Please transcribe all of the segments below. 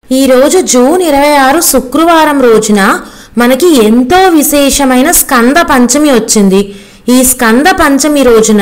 ఈరోజు జూన్ ఇరవై ఆరు శుక్రవారం రోజున మనకి ఎంతో విశేషమైన స్కంద పంచమి వచ్చింది ఈ స్కంద పంచమి రోజున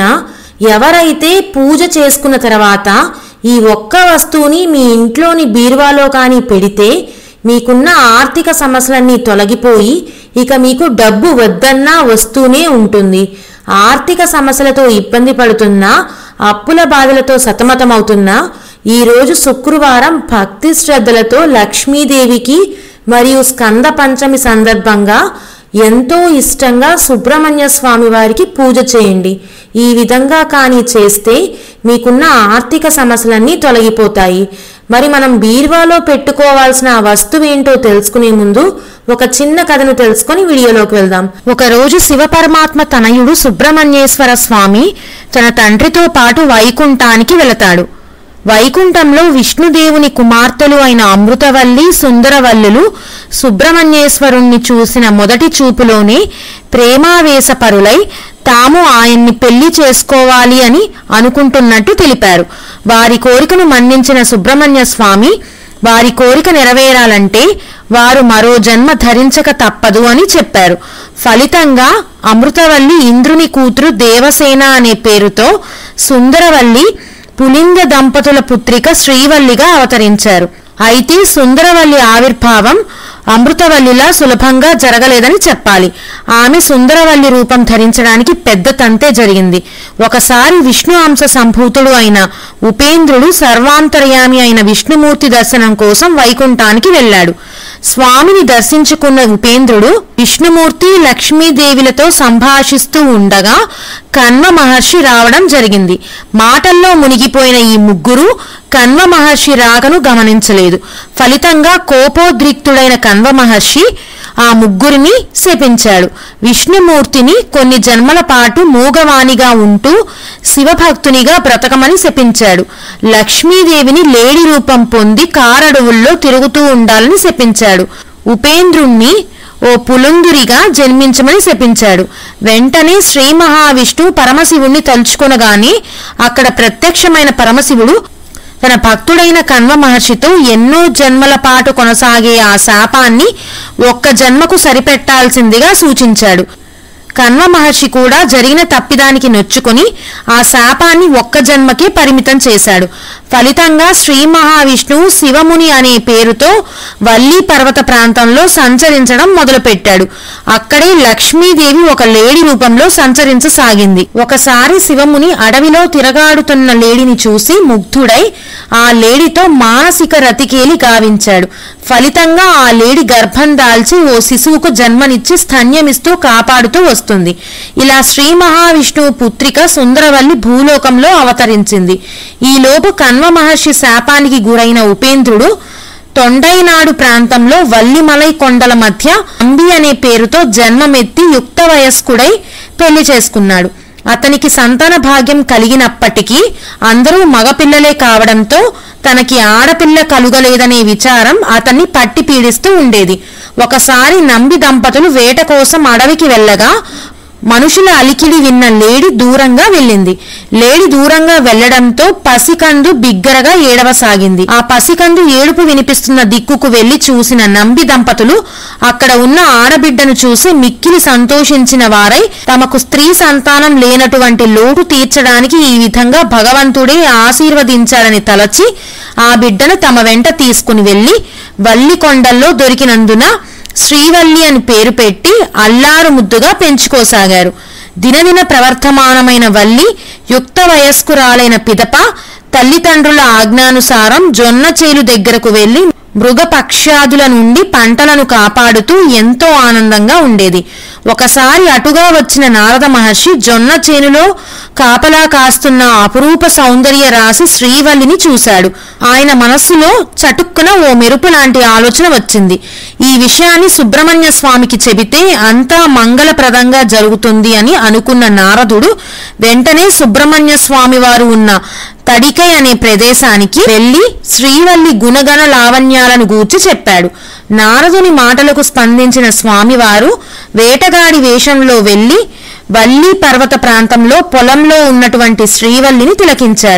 ఎవరైతే పూజ చేసుకున్న తర్వాత ఈ ఒక్క వస్తువుని మీ ఇంట్లోని బీరువాలో కానీ పెడితే మీకున్న ఆర్థిక సమస్యలన్నీ తొలగిపోయి ఇక మీకు డబ్బు వద్దన్నా వస్తూనే ఉంటుంది ఆర్థిక సమస్యలతో ఇబ్బంది పడుతున్నా అప్పుల బాధలతో సతమతమవుతున్నా ఈరోజు శుక్రవారం భక్తి శ్రద్ధలతో లక్ష్మీదేవికి మరియు స్కంద పంచమి సందర్భంగా ఎంతో ఇష్టంగా సుబ్రహ్మణ్య స్వామి వారికి పూజ చేయండి ఈ విధంగా కానీ చేస్తే మీకున్న ఆర్థిక సమస్యలన్నీ తొలగిపోతాయి మరి మనం బీరువాలో పెట్టుకోవాల్సిన ఆ వస్తువు ఏంటో తెలుసుకునే ముందు ఒక చిన్న కథను తెలుసుకొని వీడియోలోకి వెళ్దాం ఒక రోజు శివపరమాత్మ తనయుడు సుబ్రహ్మణ్యేశ్వర స్వామి తన తండ్రితో పాటు వైకుంఠానికి వెళతాడు వైకుంఠంలో విష్ణుదేవుని కుమార్తెలు అయిన అమృతవల్లి సుందరవల్లులు సుబ్రహ్మణ్యేశ్వరుణ్ణి చూసిన మొదటి చూపులోనే ప్రేమావేశపరులై తాము ఆయన్ని పెళ్లి చేసుకోవాలి అని అనుకుంటున్నట్టు తెలిపారు వారి కోరికను మన్నించిన సుబ్రహ్మణ్య స్వామి వారి కోరిక నెరవేరాలంటే వారు మరో జన్మ ధరించక తప్పదు అని చెప్పారు ఫలితంగా అమృతవల్లి ఇంద్రుని కూతురు దేవసేన అనే పేరుతో సుందరవల్లి పులింగ దంపతుల పుత్రిక శ్రీవల్లిగా అవతరించారు అయితే సుందరవల్లి ఆవిర్భావం అమృతవల్లిలా సులభంగా జరగలేదని చెప్పాలి ఆమె సుందరవల్లి రూపం ధరించడానికి పెద్ద తంతే జరిగింది ఒకసారి విష్ణు అంశ సంభూతుడు అయిన ఉపేంద్రుడు సర్వాంతర్యామి అయిన విష్ణుమూర్తి దర్శనం కోసం వైకుంఠానికి వెళ్ళాడు స్వామిని దర్శించుకున్న ఉపేంద్రుడు విష్ణుమూర్తి లక్ష్మీదేవిలతో సంభాషిస్తూ ఉండగా కన్వ మహర్షి రావడం జరిగింది మాటల్లో మునిగిపోయిన ఈ ముగ్గురు కన్వ మహర్షి రాకను గమనించలేదు ఫలితంగా కోపోద్రిక్తుడైన కన్వ మహర్షి ఆ ముగ్గురిని శపించాడు విష్ణుమూర్తిని కొన్ని జన్మల పాటు మూగవాణిగా ఉంటూ శివభక్తునిగా బ్రతకమని శపించాడు లక్ష్మీదేవిని లేడి రూపం పొంది కారడవుల్లో తిరుగుతూ ఉండాలని శపించాడు ఉపేంద్రుణ్ణి ఓ పులుందురిగా జన్మించమని శపించాడు వెంటనే శ్రీ మహావిష్ణువు పరమశివుణ్ణి తలుచుకొనగానే అక్కడ ప్రత్యక్షమైన పరమశివుడు తన భక్తుడైన కన్వ మహర్షితో ఎన్నో జన్మల పాటు కొనసాగే ఆ శాపాన్ని ఒక్క జన్మకు సరిపెట్టాల్సిందిగా సూచించాడు కన్వ మహర్షి కూడా జరిగిన తప్పిదానికి నొచ్చుకొని ఆ శాపాన్ని ఒక్క జన్మకే పరిమితం చేశాడు ఫలితంగా శ్రీ మహావిష్ణువు శివముని అనే పేరుతో వల్లి పర్వత ప్రాంతంలో సంచరించడం మొదలుపెట్టాడు అక్కడే లక్ష్మీదేవి ఒక లేడి రూపంలో సంచరించసాగింది ఒకసారి శివముని అడవిలో తిరగాడుతున్న లేడిని చూసి ముగ్ధుడై ఆ లేడితో మానసిక రతికేలి గావించాడు ఫలితంగా ఆ లేడి గర్భం దాల్చి ఓ శిశువుకు జన్మనిచ్చి స్తన్యమిస్తూ కాపాడుతూ వస్తుంది ఇలా శ్రీ మహావిష్ణువు పుత్రిక సుందరవల్లి భూలోకంలో అవతరించింది ఈలోపు కన్వ మహర్షి శాపానికి గురైన ఉపేంద్రుడు తొండైనాడు ప్రాంతంలో వల్లిమలై కొండల మధ్య అంబి అనే పేరుతో జన్మమెత్తి యుక్త వయస్కుడై పెళ్లి చేసుకున్నాడు అతనికి సంతాన భాగ్యం కలిగినప్పటికీ అందరూ మగపిల్లలే కావడంతో తనకి ఆడపిల్ల కలుగలేదనే విచారం అతన్ని పట్టి పీడిస్తూ ఉండేది ఒకసారి నంబి దంపతులు వేట కోసం అడవికి వెళ్ళగా మనుషుల అలికిడి విన్న లేడి దూరంగా వెళ్ళింది లేడి దూరంగా వెళ్లడంతో పసికందు బిగ్గరగా ఏడవసాగింది ఆ పసికందు ఏడుపు వినిపిస్తున్న దిక్కుకు వెళ్లి చూసిన నంబి దంపతులు అక్కడ ఉన్న ఆడబిడ్డను చూసి మిక్కిలి సంతోషించిన వారై తమకు స్త్రీ సంతానం లేనటువంటి లోటు తీర్చడానికి ఈ విధంగా భగవంతుడే ఆశీర్వదించాడని తలచి ఆ బిడ్డను తమ వెంట తీసుకుని వెళ్లి వల్లికొండల్లో దొరికినందున శ్రీవల్లి అని పేరు పెట్టి అల్లారు ముద్దుగా పెంచుకోసాగారు దినదిన ప్రవర్తమానమైన వల్లి యుక్త వయస్కురాలైన పిదప తల్లిదండ్రుల ఆజ్ఞానుసారం జొన్న చేలు దగ్గరకు వెళ్లి మృగపక్ష్యాదుల నుండి పంటలను కాపాడుతూ ఎంతో ఆనందంగా ఉండేది ఒకసారి అటుగా వచ్చిన నారద మహర్షి జొన్న చేనులో కాపలా కాస్తున్న అపురూప సౌందర్య రాశి శ్రీవల్లిని చూశాడు ఆయన మనస్సులో చటుక్కున ఓ మెరుపు లాంటి ఆలోచన వచ్చింది ఈ విషయాన్ని సుబ్రహ్మణ్య స్వామికి చెబితే అంతా మంగళప్రదంగా జరుగుతుంది అని అనుకున్న నారదుడు వెంటనే సుబ్రహ్మణ్య స్వామి వారు ఉన్న తడికై అనే ప్రదేశానికి వెళ్లి శ్రీవల్లి గుణగణ లావణ్యాలను గూర్చి చెప్పాడు నారదుని మాటలకు స్పందించిన స్వామివారు వేటగాడి వేషంలో వెళ్లి వల్లి పర్వత ప్రాంతంలో పొలంలో ఉన్నటువంటి శ్రీవల్లిని తిలకించాడు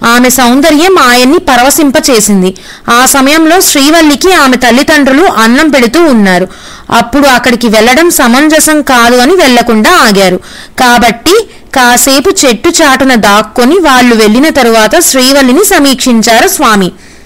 ఆమె సౌందర్యం ఆయన్ని పరవశింపచేసింది ఆ సమయంలో శ్రీవల్లికి ఆమె తల్లిదండ్రులు అన్నం పెడుతూ ఉన్నారు అప్పుడు అక్కడికి వెళ్ళడం సమంజసం కాదు అని వెళ్లకుండా ఆగారు కాబట్టి కాసేపు చెట్టు చాటున దాక్కొని వాళ్ళు వెళ్ళిన తరువాత శ్రీవల్లిని సమీక్షించారు స్వామి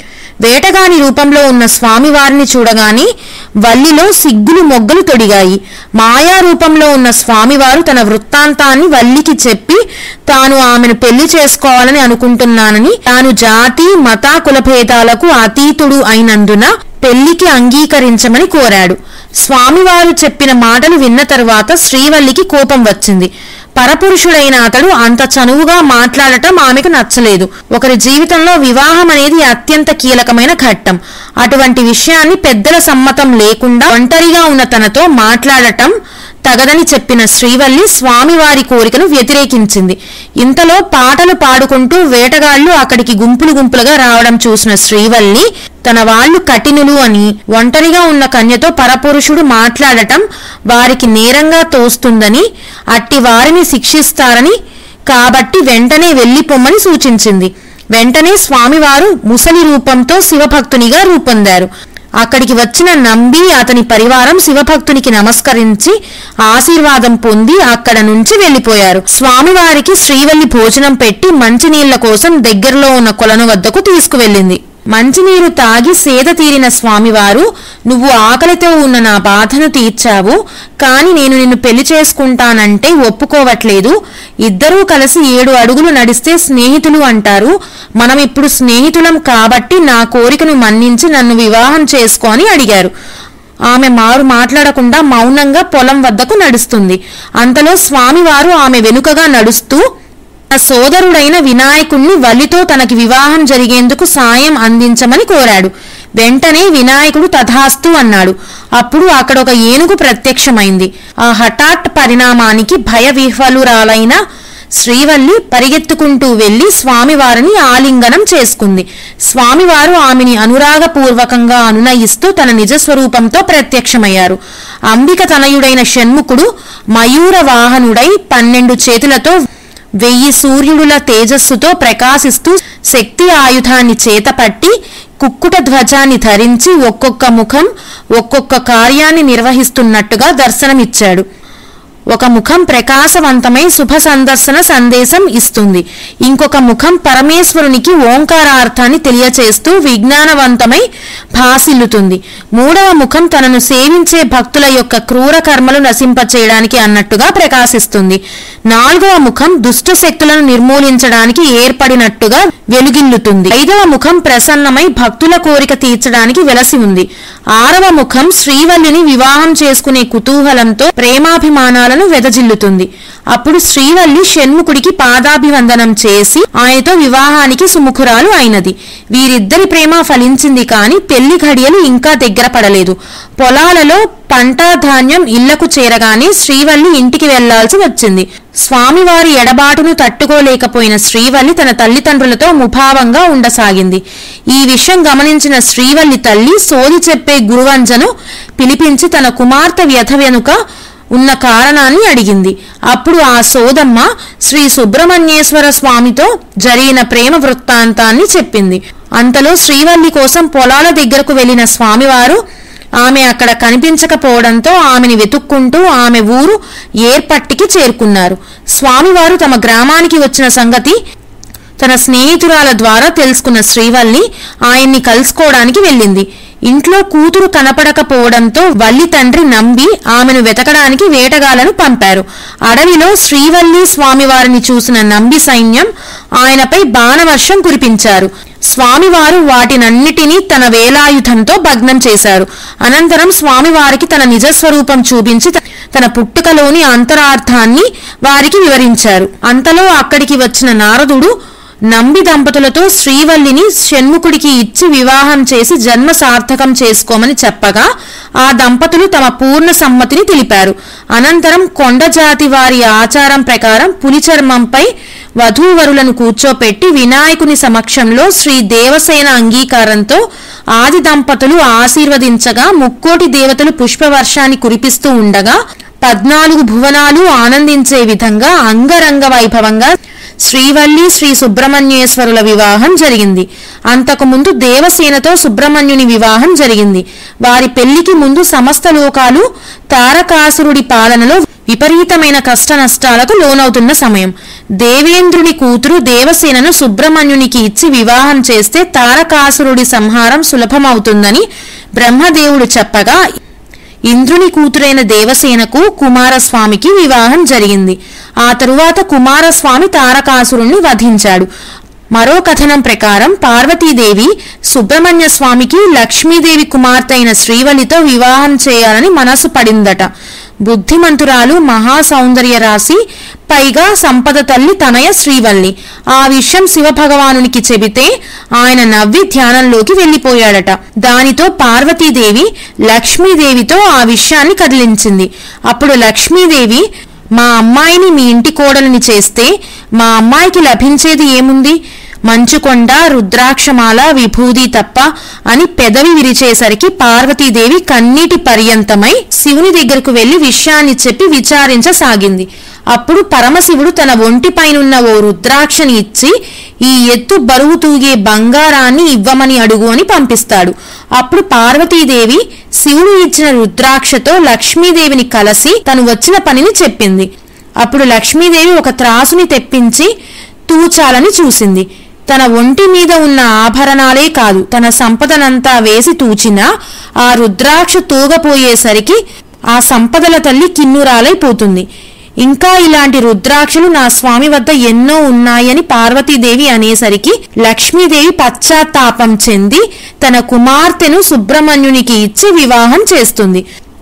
వేటగాని రూపంలో ఉన్న స్వామివారిని చూడగానే వల్లిలో సిగ్గులు మొగ్గలు తొడిగాయి మాయా రూపంలో ఉన్న స్వామివారు తన వృత్తాంతాన్ని వల్లికి చెప్పి తాను ఆమెను పెళ్లి చేసుకోవాలని అనుకుంటున్నానని తాను జాతి మత కులభేదాలకు అతీతుడు అయినందున పెళ్లికి అంగీకరించమని కోరాడు స్వామివారు చెప్పిన మాటలు విన్న తరువాత శ్రీవల్లికి కోపం వచ్చింది పరపురుషుడైన అతడు అంత చనువుగా మాట్లాడటం ఆమెకు నచ్చలేదు ఒకరి జీవితంలో వివాహం అనేది అత్యంత కీలకమైన ఘట్టం అటువంటి విషయాన్ని పెద్దల సమ్మతం లేకుండా ఒంటరిగా ఉన్న తనతో మాట్లాడటం తగదని చెప్పిన శ్రీవల్లి స్వామివారి కోరికను వ్యతిరేకించింది ఇంతలో పాటలు పాడుకుంటూ వేటగాళ్లు అక్కడికి గుంపులు గుంపులుగా రావడం చూసిన శ్రీవల్లి తన వాళ్ళు కఠినులు అని ఒంటరిగా ఉన్న కన్యతో పరపురుషుడు మాట్లాడటం వారికి నేరంగా తోస్తుందని అట్టి వారిని శిక్షిస్తారని కాబట్టి వెంటనే వెళ్లిపోమ్మని సూచించింది వెంటనే స్వామివారు ముసలి రూపంతో శివభక్తునిగా రూపొందారు అక్కడికి వచ్చిన నంబి అతని పరివారం శివభక్తునికి నమస్కరించి ఆశీర్వాదం పొంది అక్కడ నుంచి వెళ్లిపోయారు స్వామివారికి శ్రీవల్లి భోజనం పెట్టి మంచినీళ్ల కోసం దగ్గరలో ఉన్న కొలను వద్దకు తీసుకువెళ్ళింది మంచినీరు తాగి సేద తీరిన స్వామివారు నువ్వు ఆకలితో ఉన్న నా బాధను తీర్చావు కాని నేను నిన్ను పెళ్లి చేసుకుంటానంటే ఒప్పుకోవట్లేదు ఇద్దరూ కలిసి ఏడు అడుగులు నడిస్తే స్నేహితులు అంటారు మనం ఇప్పుడు స్నేహితులం కాబట్టి నా కోరికను మన్నించి నన్ను వివాహం చేసుకో అని అడిగారు ఆమె మారు మాట్లాడకుండా మౌనంగా పొలం వద్దకు నడుస్తుంది అంతలో స్వామివారు ఆమె వెనుకగా నడుస్తూ తన సోదరుడైన వినాయకుణ్ణి వల్లితో తనకి వివాహం జరిగేందుకు సాయం అందించమని కోరాడు వెంటనే వినాయకుడు తథాస్తు అన్నాడు అప్పుడు అక్కడ ఒక ఏనుగు ప్రత్యక్షమైంది ఆ హఠాత్ పరిణామానికి భయ విహ్వలురాలైన శ్రీవల్లి పరిగెత్తుకుంటూ వెళ్లి స్వామివారిని ఆలింగనం చేసుకుంది స్వామివారు ఆమెని అనురాగపూర్వకంగా అనునయిస్తూ తన నిజస్వరూపంతో ప్రత్యక్షమయ్యారు అంబిక తనయుడైన షణ్ముఖుడు మయూర వాహనుడై పన్నెండు చేతులతో వెయ్యి సూర్యుడుల తేజస్సుతో ప్రకాశిస్తూ శక్తి ఆయుధాన్ని చేతపట్టి కుక్కుట ధ్వజాన్ని ధరించి ఒక్కొక్క ముఖం ఒక్కొక్క కార్యాన్ని నిర్వహిస్తున్నట్టుగా దర్శనమిచ్చాడు ఒక ముఖం ప్రకాశవంతమై శుభ సందర్శన సందేశం ఇస్తుంది ఇంకొక ముఖం పరమేశ్వరునికి ఓంకారార్థాన్ని తెలియచేస్తూ విజ్ఞానవంతమై భాసిల్లుతుంది మూడవ ముఖం తనను సేవించే భక్తుల యొక్క క్రూర కర్మలు నశింపచేయడానికి అన్నట్టుగా ప్రకాశిస్తుంది నాలుగవ ముఖం దుష్ట శక్తులను నిర్మూలించడానికి ఏర్పడినట్టుగా వెలుగిల్లుతుంది ఐదవ ముఖం ప్రసన్నమై భక్తుల కోరిక తీర్చడానికి వెలసి ఉంది ఆరవ ముఖం శ్రీవల్లిని వివాహం చేసుకునే కుతూహలంతో ప్రేమాభిమానాలను వెదజిల్లుతుంది అప్పుడు శ్రీవల్లి షణ్ముఖుడికి పాదాభివందనం చేసి ఆయనతో వివాహానికి సుముఖురాలు అయినది వీరిద్దరి ప్రేమ ఫలించింది కాని పెళ్లి ఘడియలు ఇంకా దగ్గర పడలేదు పొలాలలో పంట ధాన్యం ఇళ్లకు చేరగానే శ్రీవల్లి ఇంటికి వెళ్లాల్సి వచ్చింది స్వామివారి ఎడబాటును తట్టుకోలేకపోయిన శ్రీవల్లి తన తల్లిదండ్రులతో ముభావంగా ఉండసాగింది ఈ విషయం గమనించిన శ్రీవల్లి తల్లి సోది చెప్పే గురువంజను పిలిపించి తన కుమార్తె వ్యధ వెనుక ఉన్న కారణాన్ని అడిగింది అప్పుడు ఆ సోదమ్మ శ్రీ సుబ్రహ్మణ్యేశ్వర స్వామితో జరిగిన ప్రేమ వృత్తాంతాన్ని చెప్పింది అంతలో శ్రీవల్లి కోసం పొలాల దగ్గరకు వెళ్లిన స్వామివారు ఆమె అక్కడ కనిపించకపోవడంతో ఆమెని వెతుక్కుంటూ ఆమె ఊరు ఏర్పట్టికి చేరుకున్నారు స్వామివారు తమ గ్రామానికి వచ్చిన సంగతి తన స్నేహితురాల ద్వారా తెలుసుకున్న శ్రీవల్లి ఆయన్ని కలుసుకోవడానికి వెళ్ళింది ఇంట్లో కూతురు కనపడకపోవడంతో వల్లి తండ్రి నంబి ఆమెను వెతకడానికి వేటగాళ్లను పంపారు అడవిలో శ్రీవల్లి స్వామివారిని చూసిన నంబి సైన్యం ఆయనపై బాణవర్షం కురిపించారు స్వామివారు వాటినన్నిటినీ తన వేలాయుధంతో భగ్నం చేశారు అనంతరం స్వామివారికి తన నిజస్వరూపం చూపించి త- తన పుట్టుకలోని అంతరార్థాన్ని వారికి వివరించారు అంతలో అక్కడికి వచ్చిన నారదుడు నంబి దంపతులతో శ్రీవల్లిని షణ్ముఖుడికి ఇచ్చి వివాహం చేసి జన్మ సార్థకం చేసుకోమని చెప్పగా ఆ దంపతులు తమ పూర్ణ సమ్మతిని తెలిపారు అనంతరం కొండ జాతి వారి ఆచారం ప్రకారం పులి చర్మంపై వధూవరులను కూర్చోపెట్టి వినాయకుని సమక్షంలో శ్రీ దేవసేన అంగీకారంతో ఆది దంపతులు ఆశీర్వదించగా ముక్కోటి దేవతలు పుష్పవర్షాన్ని కురిపిస్తూ ఉండగా పద్నాలుగు భువనాలు ఆనందించే విధంగా అంగరంగ వైభవంగా శ్రీవల్లి శ్రీ సుబ్రహ్మణ్యేశ్వరుల వివాహం జరిగింది అంతకుముందు దేవసేనతో సుబ్రహ్మణ్యుని వివాహం జరిగింది వారి పెళ్లికి ముందు సమస్త లోకాలు తారకాసురుడి పాలనలో విపరీతమైన కష్ట నష్టాలకు లోనవుతున్న సమయం దేవేంద్రుని కూతురు దేవసేనను సుబ్రహ్మణ్యునికి ఇచ్చి వివాహం చేస్తే తారకాసురుడి సంహారం సులభమవుతుందని బ్రహ్మదేవుడు చెప్పగా ఇంద్రుని కూతురైన దేవసేనకు కుమారస్వామికి వివాహం జరిగింది ఆ తరువాత కుమారస్వామి తారకాసురుణ్ణి వధించాడు మరో కథనం ప్రకారం పార్వతీదేవి సుబ్రహ్మణ్య స్వామికి లక్ష్మీదేవి కుమార్తె అయిన శ్రీవల్లితో వివాహం చేయాలని మనసు పడిందట బుద్ధిమంతురాలు మహా సౌందర్య రాశి పైగా సంపద తల్లి తనయ శ్రీవల్లి ఆ విషయం శివభగవానునికి చెబితే ఆయన నవ్వి ధ్యానంలోకి వెళ్ళిపోయాడట దానితో పార్వతీదేవి లక్ష్మీదేవితో ఆ విషయాన్ని కదిలించింది అప్పుడు లక్ష్మీదేవి మా అమ్మాయిని మీ ఇంటి కోడలిని చేస్తే మా అమ్మాయికి లభించేది ఏముంది మంచుకొండ రుద్రాక్షమాల విభూది తప్ప అని పెదవి విరిచేసరికి పార్వతీదేవి కన్నీటి పర్యంతమై శివుని దగ్గరకు వెళ్లి విషయాన్ని చెప్పి విచారించసాగింది అప్పుడు పరమశివుడు తన ఒంటిపైనున్న ఓ రుద్రాక్షని ఇచ్చి ఈ ఎత్తు బరువు తూగే బంగారాన్ని ఇవ్వమని అడుగు అని పంపిస్తాడు అప్పుడు పార్వతీదేవి శివుడు ఇచ్చిన రుద్రాక్షతో లక్ష్మీదేవిని కలసి తను వచ్చిన పనిని చెప్పింది అప్పుడు లక్ష్మీదేవి ఒక త్రాసుని తెప్పించి తూచాలని చూసింది తన ఒంటి మీద ఉన్న ఆభరణాలే కాదు తన సంపదనంతా వేసి తూచినా ఆ రుద్రాక్ష తూగపోయేసరికి ఆ సంపదల తల్లి కిన్నురాలైపోతుంది ఇంకా ఇలాంటి రుద్రాక్షలు నా స్వామి వద్ద ఎన్నో ఉన్నాయని పార్వతీదేవి అనేసరికి లక్ష్మీదేవి పశ్చాత్తాపం చెంది తన కుమార్తెను సుబ్రహ్మణ్యునికి ఇచ్చి వివాహం చేస్తుంది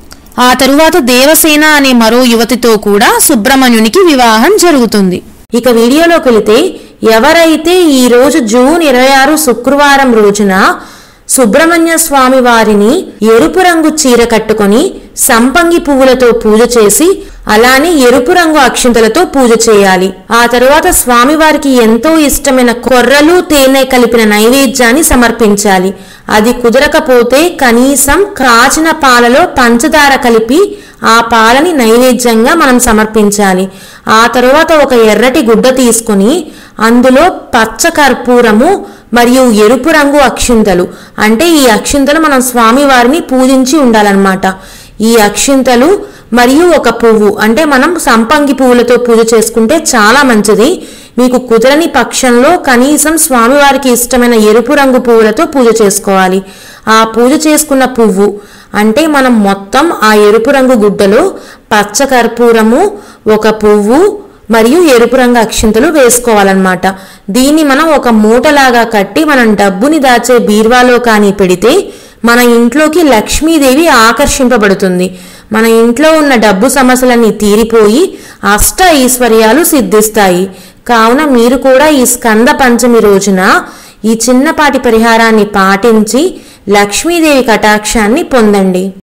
ఆ తరువాత దేవసేన అనే మరో యువతితో కూడా సుబ్రహ్మణ్యునికి వివాహం జరుగుతుంది ఇక వీడియోలోకి వెళితే ఎవరైతే ఈ రోజు జూన్ ఇరవై ఆరు శుక్రవారం రోజున సుబ్రహ్మణ్య స్వామి వారిని ఎరుపు రంగు చీర కట్టుకొని సంపంగి పువ్వులతో పూజ చేసి అలానే ఎరుపు రంగు అక్షింతలతో పూజ చేయాలి ఆ తరువాత స్వామివారికి ఎంతో ఇష్టమైన కొర్రలు తేనె కలిపిన నైవేద్యాన్ని సమర్పించాలి అది కుదరకపోతే కనీసం కాచిన పాలలో పంచదార కలిపి ఆ పాలని నైవేద్యంగా మనం సమర్పించాలి ఆ తరువాత ఒక ఎర్రటి గుడ్డ తీసుకొని అందులో పచ్చ కర్పూరము మరియు ఎరుపు రంగు అక్షింతలు అంటే ఈ అక్షింతలు మనం స్వామివారిని పూజించి ఉండాలన్నమాట ఈ అక్షింతలు మరియు ఒక పువ్వు అంటే మనం సంపంగి పువ్వులతో పూజ చేసుకుంటే చాలా మంచిది మీకు కుదరని పక్షంలో కనీసం స్వామివారికి ఇష్టమైన ఎరుపు రంగు పువ్వులతో పూజ చేసుకోవాలి ఆ పూజ చేసుకున్న పువ్వు అంటే మనం మొత్తం ఆ ఎరుపు రంగు గుడ్డలో పచ్చ కర్పూరము ఒక పువ్వు మరియు ఎరుపు రంగు అక్షింతలు వేసుకోవాలన్నమాట దీన్ని మనం ఒక మూటలాగా కట్టి మనం డబ్బుని దాచే బీర్వాలో కానీ పెడితే మన ఇంట్లోకి లక్ష్మీదేవి ఆకర్షింపబడుతుంది మన ఇంట్లో ఉన్న డబ్బు సమస్యలన్నీ తీరిపోయి అష్ట ఐశ్వర్యాలు సిద్ధిస్తాయి కావున మీరు కూడా ఈ స్కంద పంచమి రోజున ఈ చిన్నపాటి పరిహారాన్ని పాటించి లక్ష్మీదేవి కటాక్షాన్ని పొందండి